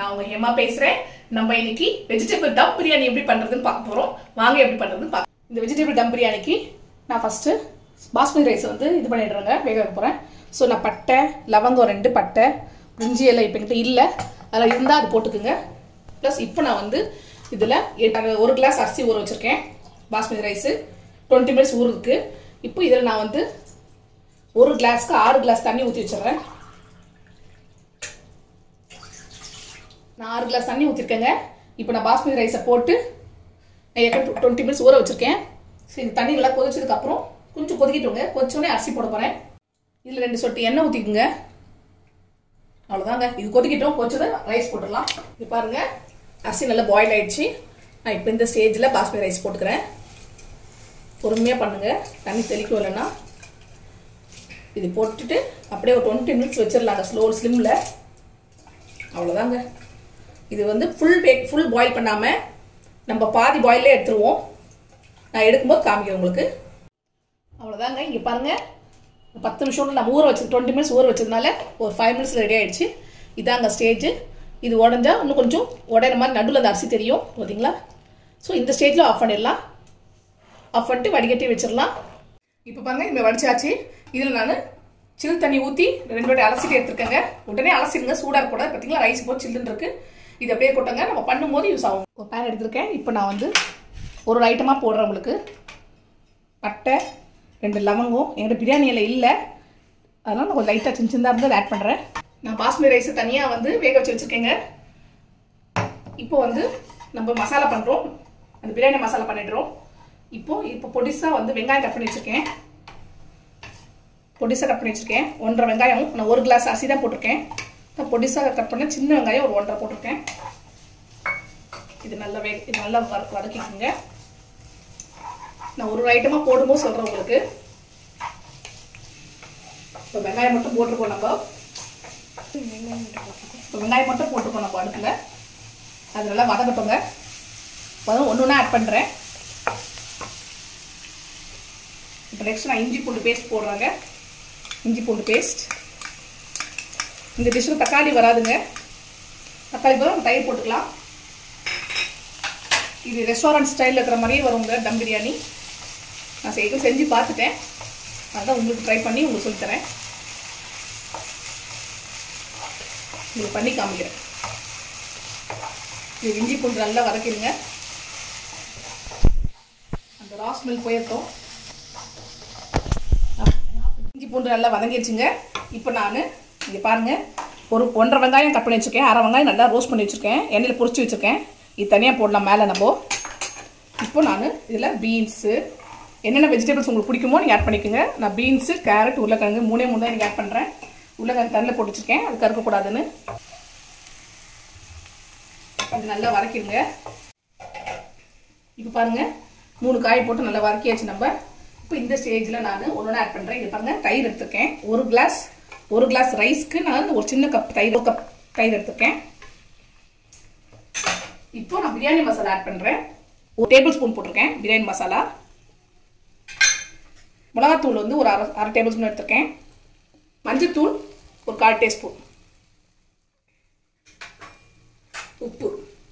நான் உங்க ஹேமா பேசுறேன் நம்ம இன்னைக்கு வெஜிடபிள் தம் பிரியாணி எப்படி பண்றதுன்னு பார்க்க போறோம் வாங்க எப்படி பண்றதுன்னு பார்க்க இந்த வெஜிடபிள் தம் பிரியாணிக்கு நான் ஃபர்ஸ்ட் பாஸ்மதி ரைஸ் வந்து இது பண்ணிடுறேங்க வேக வைக்க போறேன் ஸோ நான் பட்டை லவங்கம் ரெண்டு பட்டை பிரிஞ்சி எல்லாம் இப்போ என்கிட்ட இல்லை அதில் இருந்தால் அது போட்டுக்குங்க ப்ளஸ் இப்போ நான் வந்து இதில் ஒரு கிளாஸ் அரிசி ஊற வச்சிருக்கேன் பாஸ்மதி ரைஸு டுவெண்ட்டி மினிட்ஸ் ஊறுருக்கு இப்போ இதில் நான் வந்து ஒரு கிளாஸ்க்கு ஆறு கிளாஸ் தண்ணி ஊற்றி வச்சிடுறேன் நான் ஆறு கிளாஸ் தண்ணி ஊற்றிருக்கேங்க இப்போ நான் பாஸ்மதி ரைஸை போட்டு நான் ஏற்கனவே டுவெண்ட்டி மினிட்ஸ் ஊற வச்சிருக்கேன் சரி இந்த தண்ணி நல்லா கொதிச்சதுக்கப்புறம் கொஞ்சம் கொதிக்கிட்டோங்க கொதிச்சோடனே அரிசி போட போகிறேன் இதில் ரெண்டு சொட்டு எண்ணெய் ஊற்றிக்குங்க அவ்வளோதாங்க இது கொதிக்கிட்டோம் கொஞ்சம் ரைஸ் போட்டுடலாம் இது பாருங்க அரிசி நல்லா பாயில் ஆயிடுச்சு நான் இப்போ இந்த ஸ்டேஜில் பாஸ்மதி ரைஸ் போட்டுக்கிறேன் பொறுமையாக பண்ணுங்க தண்ணி தெளிக்கும் இல்லைன்னா இது போட்டுட்டு அப்படியே ஒரு டுவெண்ட்டி மினிட்ஸ் வச்சிடலாங்க ஸ்லோ ஸ்லிம்மில் அவ்வளோதாங்க இது வந்து ஃபுல் பேக் ஃபுல் பாயில் பண்ணாமல் நம்ம பாதி பாயிலே எடுத்துருவோம் நான் எடுக்கும்போது காமிக்கிறேன் உங்களுக்கு அவ்வளோதாங்க இங்கே பாருங்கள் பத்து நிமிஷம் நம்ம ஊற வச்சு டுவெண்ட்டி மினிட்ஸ் ஊற வச்சதுனால ஒரு ஃபைவ் மினிட்ஸ் ரெடி ஆயிடுச்சு இதாங்க ஸ்டேஜ் இது உடஞ்சா இன்னும் கொஞ்சம் உடையிற மாதிரி நடுவில் அந்த அரிசி தெரியும் பார்த்தீங்களா ஸோ இந்த ஸ்டேஜில் ஆஃப் பண்ணிடலாம் ஆஃப் பண்ணிட்டு வடிகட்டி வச்சிடலாம் இப்போ பாருங்க இந்த வடிச்சாச்சு இதில் நான் சில் தண்ணி ஊற்றி ரெண்டு வாட்டி அலசிட்டு எடுத்துருக்கேங்க உடனே அலசிடுங்க சூடாக இருக்கக்கூடாது பார்த்தீங்களா ரைஸ் போட்டு சில்லுன்னு இருக்கு இது அப்படியே கொட்டங்க நம்ம பண்ணும்போது யூஸ் ஆகும் ஒரு பேன் எடுத்திருக்கேன் இப்போ நான் வந்து ஒரு ஒரு ஐட்டமாக போடுறேன் உங்களுக்கு பட்டை ரெண்டு லவங்கம் என்கிட்ட பிரியாணி இலை இல்லை அதனால் நான் கொஞ்சம் லைட்டாக சின்ன சின்னதாக இருந்து ஆட் பண்ணுறேன் நான் பாஸ்மதி ரைஸ் தனியாக வந்து வேக வச்சு வச்சுருக்கேங்க இப்போ வந்து நம்ம மசாலா பண்ணுறோம் அந்த பிரியாணி மசாலா பண்ணிடுறோம் இப்போ இப்போ பொடிசாக வந்து வெங்காயம் கட் பண்ணி வச்சுருக்கேன் பொடிசாக கட் பண்ணி வச்சுருக்கேன் ஒன்றரை வெங்காயம் நான் ஒரு கிளாஸ் அரிசி தான் போட்டிருக்கேன் நான் பொடிசாக கட் பண்ண சின்ன வெங்காயம் ஒரு ஒன்றரை போட்டிருக்கேன் இது நல்லா வே இது நல்லா வதக்கிக்கோங்க நான் ஒரு ஐட்டமாக போடும்போது சொல்கிறேன் உங்களுக்கு இப்போ வெங்காயம் மட்டும் போட்டிருக்கோம் நம்ம இப்போ வெங்காயம் மட்டும் போட்டிருக்கோம் நம்ம அடுப்பில் அது நல்லா வதக்கட்டோங்க வதம் ஒன்று ஒன்றா ஆட் பண்ணுறேன் இப்போ நெக்ஸ்ட் நான் இஞ்சி பூண்டு பேஸ்ட் போடுறாங்க இஞ்சி பூண்டு பேஸ்ட் இந்த டிஷ்ஷில் தக்காளி வராதுங்க தக்காளி பதில் தயிர் போட்டுக்கலாம் இது ரெஸ்டாரண்ட் ஸ்டைலில் இருக்கிற மாதிரியே வருங்க தம் பிரியாணி நான் செய்து செஞ்சு பார்த்துட்டேன் அதான் உங்களுக்கு ட்ரை பண்ணி உங்களுக்கு சொல்லித்தரேன் இது பண்ணி காமிக்கிறேன் இது இஞ்சி பூண்டு நல்லா வதக்கிடுங்க அந்த ரா ஸ்மெல் போயிருக்கோம் இஞ்சி பூண்டு நல்லா வதங்கிடுச்சுங்க இப்போ நான் இங்கே பாருங்கள் ஒரு ஒன்றரை வெங்காயம் கட் பண்ணி வச்சுருக்கேன் அரை வெங்காயம் நல்லா ரோஸ்ட் பண்ணி வச்சுருக்கேன் எண்ணெயில் பொரிச்சு வச்சுருக்கேன் இது தனியாக போடலாம் மேலே நம்ம இப்போ நான் இதில் பீன்ஸு என்னென்ன வெஜிடபிள்ஸ் உங்களுக்கு பிடிக்குமோ நீங்கள் ஆட் பண்ணிக்கோங்க நான் பீன்ஸு கேரட் உருளைக்கிழங்கு மூணே மூணு தான் எனக்கு ஆட் பண்ணுறேன் உருளைக்கிழங்கு தண்ணில் போட்டு வச்சுருக்கேன் அது கறக்கக்கூடாதுன்னு அது நல்லா வதக்கிடுங்க இப்போ பாருங்கள் மூணு காய் போட்டு நல்லா வதக்கியாச்சு நம்ம இப்போ இந்த ஸ்டேஜில் நான் ஒன்று ஆட் பண்ணுறேன் இது பாருங்கள் தயிர் எடுத்துருக்கேன் ஒரு கிளாஸ் ஒரு கிளாஸ் ரைஸ்க்கு நான் ஒரு சின்ன கப் தயிர் ஒரு கப் தயிர் எடுத்துருக்கேன் இப்போ நான் பிரியாணி மசாலா ஆட் பண்ணுறேன் ஒரு டேபிள் ஸ்பூன் போட்டிருக்கேன் பிரியாணி மசாலா மிளகாத்தூள் வந்து ஒரு அரை அரை டேபிள் ஸ்பூன் எடுத்திருக்கேன் மஞ்சத்தூள் ஒரு கால் டீஸ்பூன் உப்பு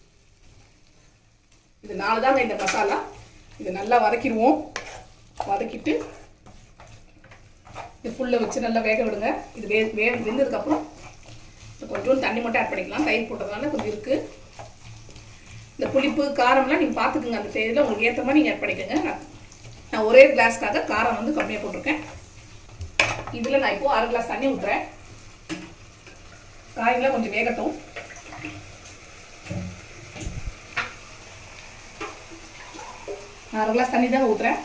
இது நாலு தாங்க இந்த மசாலா இது நல்லா வதக்கிடுவோம் வதக்கிட்டு இது ஃபுல்லில் வச்சு நல்லா வேக விடுங்க இது வே வே வெந்ததுக்கப்புறம் கொஞ்சோண்டு தண்ணி மட்டும் ஆட் பண்ணிக்கலாம் தயிர் போட்டதுனால கொஞ்சம் இருக்குது இந்த புளிப்பு காரம்லாம் நீங்கள் பார்த்துக்குங்க அந்த ஸ்டேஜில் உங்களுக்கு ஏற்ற மாதிரி நீங்கள் ஆட் பண்ணிக்கோங்க நான் நான் ஒரே கிளாஸ்க்காக காரம் வந்து கம்மியாக போட்டிருக்கேன் இதில் நான் இப்போது அரை கிளாஸ் தண்ணி ஊற்றுறேன் காயெல்லாம் கொஞ்சம் வேகட்டும் நான் அரை கிளாஸ் தண்ணி தான் ஊற்றுறேன்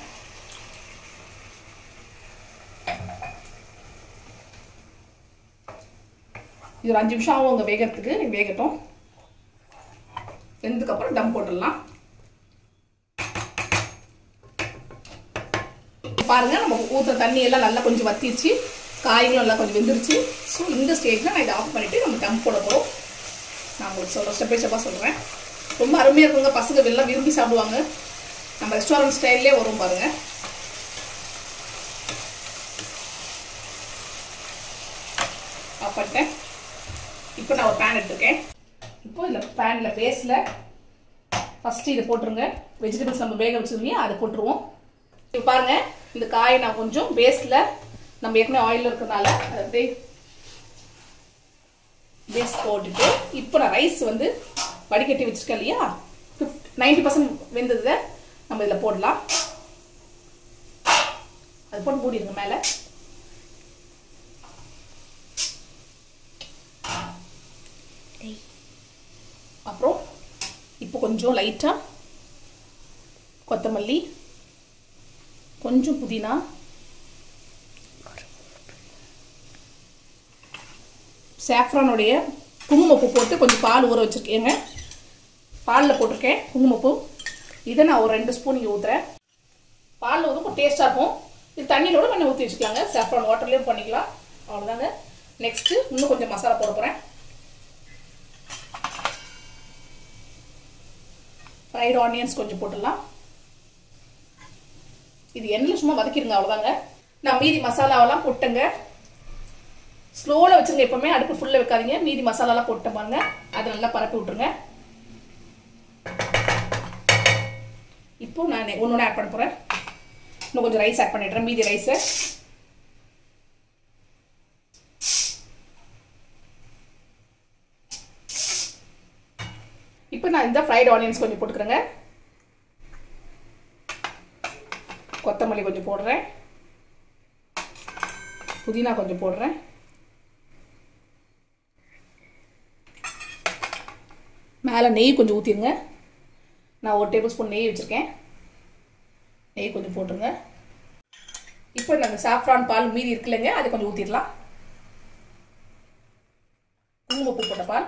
இது ஒரு அஞ்சு நிமிஷம் ஆகும் உங்கள் வேகிறதுக்கு நீங்கள் வேகட்டும் வெந்ததுக்கப்புறம் டம் போட்டுடலாம் பாருங்கள் நம்ம ஊற்றுற தண்ணி எல்லாம் நல்லா கொஞ்சம் வத்திடுச்சு காய்களும் நல்லா கொஞ்சம் வெந்துருச்சு ஸோ இந்த ஸ்டேஜில் நான் இதை ஆஃப் பண்ணிவிட்டு நம்ம டம் போட போகிறோம் நான் உங்களுக்கு சொல்கிறேன் ஸ்டெப் பை ஸ்டெப்பாக சொல்கிறேன் ரொம்ப அருமையாக இருக்குங்க பசங்க வெளிலாம் விரும்பி சாப்பிடுவாங்க நம்ம ரெஸ்டாரண்ட் ஸ்டைல்லே வரும் பாருங்கள் ஆஃப் பண்ணிட்டேன் இப்போ நான் ஒரு பேன் எடுத்துருக்கேன் இப்போ இதில் பேனில் பேஸில் ஃபஸ்ட்டு இதை போட்டுருங்க வெஜிடபிள்ஸ் நம்ம வேக வச்சிருந்தோம் இல்லையா அதை போட்டுருவோம் இப்போ பாருங்க இந்த காயை நான் கொஞ்சம் பேஸில் நம்ம ஏற்கனவே ஆயில் இருக்கிறதுனால அதை அப்படியே பேஸ் போட்டுட்டு இப்போ நான் ரைஸ் வந்து வடிகட்டி வச்சிருக்கேன் இல்லையா நைன்டி பர்சன்ட் வெந்ததை நம்ம இதில் போடலாம் அது போட்டு மூடிடுங்க மேலே அப்புறம் இப்போ கொஞ்சம் லைட்டாக கொத்தமல்லி கொஞ்சம் புதினா சாஃப்ரானுடைய குங்குமப்பூ போட்டு கொஞ்சம் பால் ஊற வச்சுருக்கேங்க பாலில் போட்டிருக்கேன் குங்குமப்பூ இதை நான் ஒரு ரெண்டு ஸ்பூன் இங்கே ஊற்றுறேன் பாலில் ஊற்றும் கொஞ்சம் டேஸ்ட்டாக இருக்கும் இது தண்ணியிலோட கொஞ்சம் ஊற்றி வச்சுக்கலாங்க சாஃப்ரான் வாட்டர்லேயும் பண்ணிக்கலாம் அவ்வளோதாங்க நெக்ஸ்ட்டு இன்னும் கொஞ்சம் மசாலா போட போகிறேன் ஃப்ரைடு ஆனியன்ஸ் கொஞ்சம் போட்டுடலாம் இது எண்ணெயில் சும்மா வதக்கிடுங்க அவ்வளோதாங்க நான் மீதி மசாலாவெல்லாம் போட்டேங்க ஸ்லோவில் வச்சுருங்க எப்போவுமே அடுப்பு ஃபுல்லில் வைக்காதீங்க மீதி மசாலாலாம் போட்டு பாருங்க அதை நல்லா பரப்பி விட்ருங்க இப்போ நான் ஒன்று ஒன்று ஆட் பண்ண போகிறேன் இன்னும் கொஞ்சம் ரைஸ் ஆட் பண்ணிடுறேன் மீதி ரைஸை இப்போ நான் இந்த ஃப்ரைட் ஆனியன்ஸ் கொஞ்சம் போட்டுக்கிறேங்க கொத்தமல்லி கொஞ்சம் போடுறேன் புதினா கொஞ்சம் போடுறேன் மேலே நெய் கொஞ்சம் ஊற்றிடுங்க நான் ஒரு டேபிள் ஸ்பூன் நெய் வச்சுருக்கேன் நெய் கொஞ்சம் போட்டுருங்க இப்போ நாங்கள் சாஃப்ரான் பால் மீதி இருக்குல்லங்க அதை கொஞ்சம் ஊற்றிடலாம் குங்குமப்பூ போட்ட பால்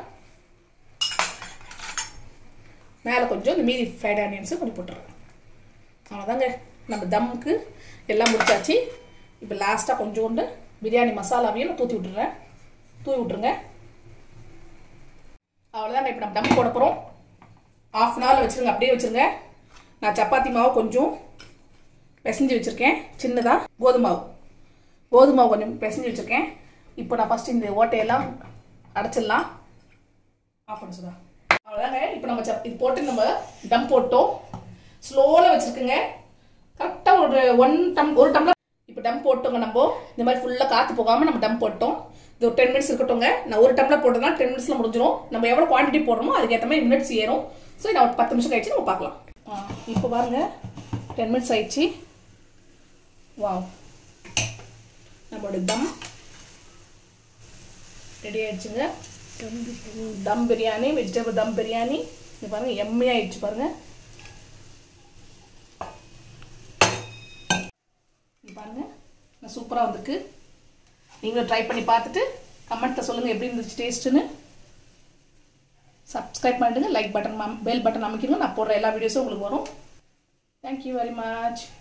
மேலே கொஞ்சம் இந்த மீதி ஃப்ரைட் ஆனியன்ஸு கொஞ்சம் போட்டுருங்க அவ்வளோதாங்க நம்ம தம்முக்கு எல்லாம் முடிச்சாச்சு இப்போ லாஸ்ட்டாக கொஞ்சோண்டு பிரியாணி மசாலாவையும் நான் தூத்தி விட்டுறேன் தூவி விட்ருங்க அவ்வளோதாங்க இப்போ நம்ம டம் போட போகிறோம் ஆஃப் அன் ஹவரில் வச்சுருங்க அப்படியே வச்சுருங்க நான் சப்பாத்தி மாவு கொஞ்சம் பிசைஞ்சு வச்சுருக்கேன் சின்னதாக கோதுமை மாவு கோதுமை மாவு கொஞ்சம் பிசைஞ்சு வச்சுருக்கேன் இப்போ நான் ஃபஸ்ட்டு இந்த ஓட்டையெல்லாம் அடைச்சிடலாம் ஆஃப் பண்ண சுதா அவ்வளோதாங்க இப்போ நம்ம சப் இது போட்டு நம்ம டம் போட்டோம் ஸ்லோவில் வச்சுருக்குங்க கரெக்டாக ஒரு ஒன் டம் ஒரு டம்ளர் இப்போ டம் போட்டோங்க நம்ம இந்த மாதிரி ஃபுல்லாக காற்று போகாமல் நம்ம டம் போட்டோம் இது ஒரு டென் மினிட்ஸ் இருக்கட்டும்ங்க நான் ஒரு டம்ளர் போட்டோம்னா டென் மினிட்ஸில் முடிஞ்சிடும் நம்ம எவ்வளோ குவான்டிட்டி போடுறோமோ அதுக்கேற்ற மாதிரி மினிட்ஸ் ஏறும் ஸோ நான் ஒரு பத்து நிமிஷம் கழிச்சு நம்ம பார்க்கலாம் இப்போ பாருங்க டென் மினிட்ஸ் ஆயிடுச்சு வாவ் நம்மளோட தம் ரெடி ஆயிடுச்சுங்க தம் பிரியாணி வெஜிடபிள் தம் பிரியாணி இது பாருங்க எம்மையாக ஆயிடுச்சு பாருங்க இது பாருங்க நான் சூப்பராக வந்திருக்கு நீங்களும் ட்ரை பண்ணி பார்த்துட்டு கமெண்ட்டில் சொல்லுங்கள் எப்படி இருந்துச்சு டேஸ்ட்டுன்னு சப்ஸ்கிரைப் பண்ணிடுங்க லைக் பட்டன் பெல் பட்டன் அமைக்கிங்க நான் போடுற எல்லா வீடியோஸும் உங்களுக்கு வரும் தேங்க்யூ வெரி மச்